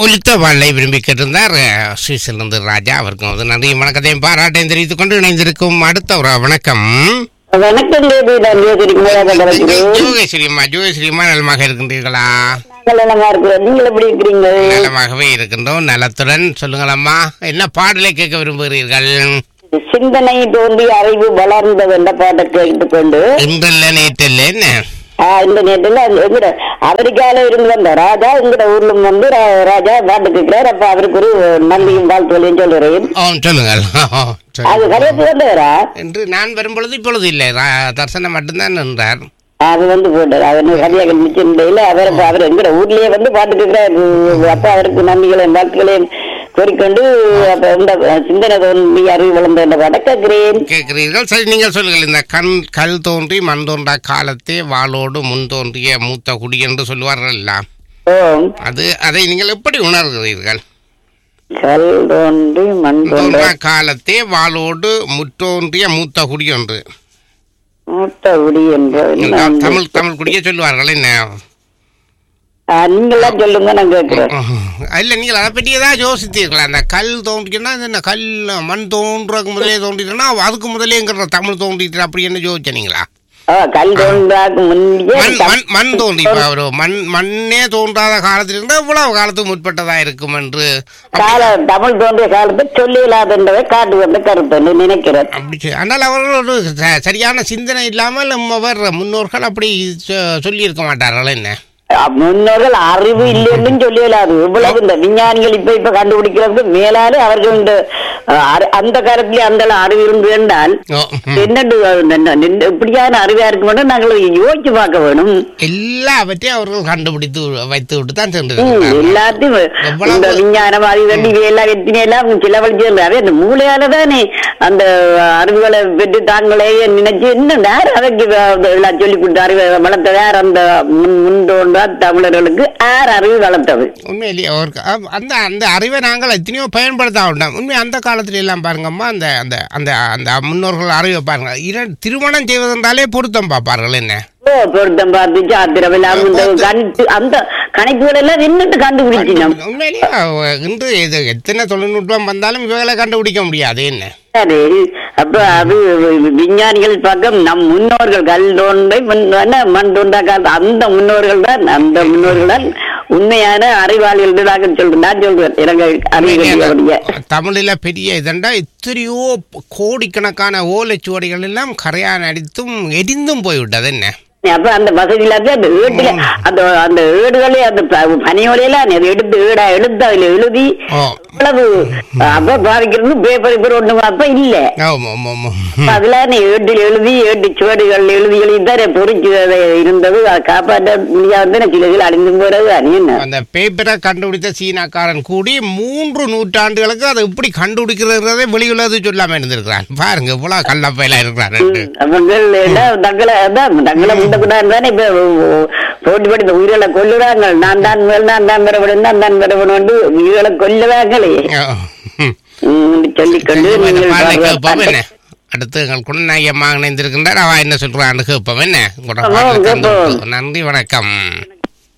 ஒலித்த வாழை விரும்பி கேட்டிருந்தார் அஹ், சுவிஸிலிருந்து ராஜா அவருக்கும் வந்து நன்றி வணக்கத்தையும் பாராட்டையும் தெரிவித்துக் கொண்டு இணைந்திருக்கும் அடுத்த ஒரு வணக்கம் வணக்கம் தேவி நான் யோசிக்கிறீங்களா ஜோகேஸ்வரி அம்மா ஜோகேஸ்வரி அம்மா நலமாக இருக்கின்றீர்களா நாங்கள் நலமா இருக்கிறோம் நீங்கள் எப்படி இருக்கிறீங்க நலமாகவே இருக்கின்றோம் நலத்துடன் சொல்லுங்களம்மா என்ன பாடலை கேட்க விரும்புகிறீர்கள் சிந்தனை தோன்றி அறிவு வளர்ந்தது என்ற பாட்டை கேட்டுக்கொண்டு இன்றல்ல நேற்றல்ல என்ன ஆஹ், இந்த நேரத்துல அந்த எங்கட அமெரிக்கால இருந்து வந்த ராஜா எங்கட ஊர்ல வந்து ரா- ராஜா பாட்டு கேட்கிறார் அப்ப அவருக்கு ஒரு நன்றியும் வாழ்த்துகளையும் சொல்லுறேன் ஓ சொல்லுங்கள் ஓ, அது சொல்லுங்கள். கடைசி வந்தவரா என்று நான் வரும்பொழுது இப்பொழுது இல்லை ரா- தர்சனம் மட்டும்தான் நின்றார் அது வந்து போட்டார் அவர் சரியாக நிச்சயம் அவர் அவர் எங்கட ஊர்லயே வந்து பாட்டு கேட்கிறார் அப்ப அவருக்கு நன்றிகளையும் வாழ்த்துக்களையும் கோரிக்கொண்டு அப்ப இந்த சிந்தனை தோன்றி அறிவு வளர்ந்த என்ற பாட்டை கேட்கிறேன் கேட்கிறீர்கள் சரி நீங்கள் சொல்லுங்கள் இந்த கண் கல் தோன்றி மண் தோன்றா காலத்தே வாளோடு முன் தோன்றிய மூத்த குடி என்று சொல்லுவார்கள் ஓ அது அதை நீங்கள் எப்படி உணர்கிறீர்கள் கல் தோன்றி மண் தோன்ற தோன்றா காலத்தே வாளோடு முற்றோன்றிய மூத்த குடி ஒன்று மூத்த குடி என்ற என்ன வந்து- தமிழ் தமிழ் குடியே சொல்லுவார்கள் என்ன ஆ, நீங்களாம் சொல்லுங்க நான் கேட்கிறேன் இல்ல நீங்கள் அதை பற்றி ஏதாவது யோசித்தீர்களா அந்த கல் தோன்றிச்சுன்னா அது என்ன கல் மண் தோன்றதுக்கு முதலே தோன்றிட்டுனா அதுக்கு முதலேங்கிற தமிழ் தோன்றிட்டு அப்படி என்ன யோசிச்சீங்களா ஆ, கல் தோன்றாக்கு முன்னே மண் மண் மண் தோன்றி இப்ப ஒரு மண் மண்ணே தோன்றாத காலத்தில் இருந்தால் இவ்வளவு காலத்துக்கு முற்பட்டதா இருக்கும் என்று கால தமிழ் தோன்றிய காலத்தை சொல்லி இல்லாதன்றதை காட்டு வந்த கருத்து நினைக்கிறேன் அப்படி சொ- ஆனால் அவர்கள் ஒரு ச- சரியான சிந்தனை இல்லாமல் அவர் முன்னோர்கள் அப்படி சொ- சொல்லியிருக்க மாட்டார்கள் என்ன அ, முன்னோர்கள் அறிவு இல்லைன்னு சொல்லி இல்லாது இவ்வளவு இந்த விஞ்ஞானிகள் இப்ப இப்ப கண்டுபிடிக்கிறதுக்கு மேலாலே அவர்கள் இந்த அ, அ- அந்த காலத்திலே அந்த அறிவு இருந்து என்றால் ஓ, ம். என்னண்டு அது என்ன- என்ன- எப்படியான அறிவா இருக்கும் நாங்கள் யோசிச்சு பார்க்க வேணும் எல்லாவற்றையும் அவர்கள் கண்டுபிடித்து வைத்து விட்டு தான் ம், சென்றிருக்கிறார்கள் எல்லாத்தையும் எவ்வளவு- இந்த விஞ்ஞானம் அது வேண்டி எல்லாம் எத்தனை எல்லாம் செலவழிச்சு அந்த மூளையால தானே அந்த அறிவுகளை பெற்று தாங்களே நினைச்சு என்ன யார் அவைக்கு எல்லாம் சொல்லி கொடுத்த அறிவை வளர்த்த யார் அந்த முன் முன் தோன்றா தமிழர்களுக்கு யார் அறிவு வளர்த்தது உண்மையிலேயே அவருக்கு அ- அந்த அந்த அறிவை நாங்கள் எத்தனையோ பயன்படுத்த வேண்டாம் உண்மை அந்த காலத்துல எல்லாம் பாருங்கம்மா அந்த அந்த அந்த அந்த முன்னோர்கள் அறிவை பாருங்க இரண்டு திருமணம் செய்வதென்றாலே பொருத்தம் பார்ப்பார்கள் என்ன ஓ பொருத்தம் பார்த்து சாத்திரம் எல்லாம் இந்த கணித்து அந்த கணிப்புகள் எல்லாம் என்னட்டு கண்டுபிடிச்சினோம் உண்மையிலேயே அஹ், இன்று இது எத்தனை தொழில்நுட்பம் வந்தாலும் இவங்களை கண்டுபிடிக்க முடியாது என்ன சரி அப்ப அது விஞ்ஞானிகள் பக்கம் நம் முன்னோர்கள் கல் தோன்றை முன் என்ன, மண் தோன்றா காலத்து அந்த முன்னோர்கள் தான் அந்த முன்னோர்கள் தான் உண்மையான அறிவாளிகள் தான் சொல்றேன் நான் சொல்றேன் எனக்கு அறிவுடைய தமிழில் பெரிய இதண்டா எத்தனையோ கோடிக்கணக்கான ஓலைச்சுவடிகள் எல்லாம் கரையான் அடித்தும் எரிந்தும் போய்விட்டது என்ன அப்ப அந்த வசதி இல்லாத அந்த ஏட்டுல அந்த அந்த ஏடுகளே அந்த ப- பனியோலையில அதை எடுத்து ஏடா எடுத்து அதுல எழுதி ஓ அவ்வளவு அப்ப பாதிக்கிறது பேப்பர் பேப்பர் ஒண்ணு அப்ப இல்ல ஆமாம் ஆமாம் ஆமாம் அப்ப அதுல நீ ஏட்டில் எழுதி ஏட்டு சுவடுகள் எழுதி எழுதி தான் பொறிச்சு அதை இருந்தது அதை காப்பாற்ற முடியாத சில இதில் அழிந்து போறது அது என்ன அந்த பேப்பரை கண்டுபிடித்த சீனாக்காரன் கூடி மூன்று நூற்றாண்டுகளுக்கு அதை எப்படி கண்டுபிடிக்கிறதை வெளியுள்ளது சொல்லாம இருந்திருக்கிறான் பாருங்க இவ்வளவு கள்ளப்பையில இருக்கிறான் அவங்கள் எல்லாம் தங்களை அதான் தங்களை முந்தக்கூடாது தானே இப்ப போட்டி படித்த உயிர்களை கொல்லுறாங்க நான் தான் மேல் நான் தான் பெறப்படும் நான் தான் பெறப்படும் உயிர்களை கொல்லுவாங்களே ம், சொல்லிக்கொண்டு நீங்கள் கேட்போம் என்ன அடுத்து எங்கள் குணநாயகமாக இணைந்திருக்கின்றார் அவ என்ன சொல்றான்னு கேட்போம் என்ன உங்களோட ஆமா, பாடலை கேட்போம். தந்து விட்டு. நன்றி வணக்கம்